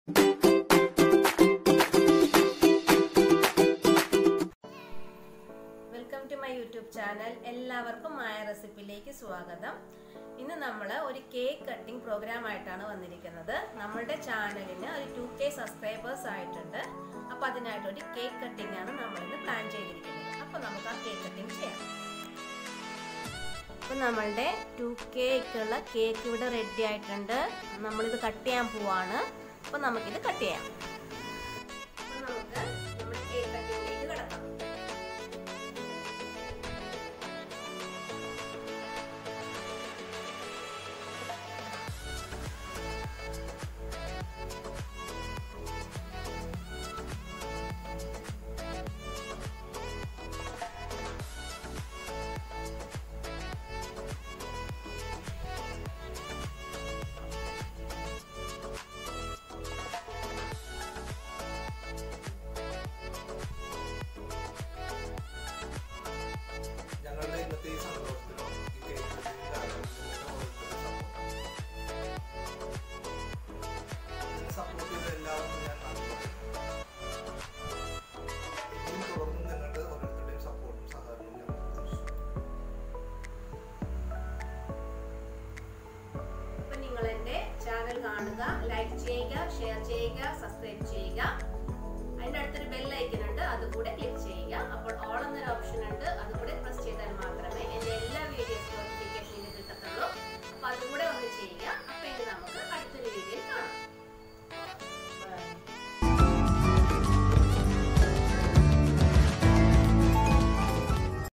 Welcome to my YouTube channel എല്ലാവർക്കും മായ റെസിപ്പിയിലേക്ക് സ്വാഗതം ഇന്ന് നമ്മൾ ഒരു കേക്ക് കട്ടിംഗ് പ്രോഗ്രാം ആയിട്ടാണ് വന്നിരിക്കുന്നത് നമ്മളുടെ ചാനലിന് ഒരു ടു കെ സബ്സ്ക്രൈബേഴ്സ് ആയിട്ടുണ്ട് അപ്പോൾ അതിനായിട്ട് ഒരു കേക്ക് കട്ടിംഗ് ആണ് നമ്മൾ ഇന്ന് പ്ലാൻ ചെയ്തിരിക്കുന്നത് അപ്പോൾ നമുക്ക് ആ കേക്ക് കട്ടിംഗ് ചെയ്യാം അപ്പോൾ നമ്മളുടെ ടു കേക്കുള്ള കേക്ക് ഇവിടെ റെഡി ആയിട്ടുണ്ട് നമ്മളിത് കട്ട് ചെയ്യാൻ പോവാണ് അപ്പോൾ നമുക്കിത് കട്ട് ചെയ്യാം അപ്പോൾ നമുക്ക് നമ്മുടെ കേക്ക് കട്ടിങ്ങിലേക്ക് കിടക്കാം ഞങ്ങളുടെ ഇന്നത്തെ ഈ സന്തോഷത്തിനും ഈ കേക്ക് കട്ടിങ്ങിന്റെ ആഘോഷത്തിനൊക്കെ ഓരോരുത്തരുടെ സപ്പോർട്ട് ചെയ്ത എല്ലാവർക്കും ഞാൻ നന്ദി പറയുന്നു. ഇനിയും തുടർന്നും നിങ്ങളുടെ ഓരോരുത്തരുടെയും സപ്പോർട്ടും സഹകരണവും ഞാൻ പ്രതീക്ഷിക്കുന്നു അപ്പൊ നിങ്ങൾ എന്റെ ചാനൽ കാണുക ലൈക്ക് ചെയ്യുക ഷെയർ ചെയ്യുക സബ്സ്ക്രൈബ് ചെയ്യുക അതിന്റെ അടുത്തൊരു ബെൽ ഐക്കൺ ഉണ്ട് അതുകൂടെ ക്ലിക്ക് ചെയ്യുക അപ്പോൾ ഓൾ എന്നൊരു ഓപ്ഷൻ ഉണ്ട് അതുകൂടെ പ്രസ് ചെയ്താൽ മാത്രമേ എന്റെ എല്ലാ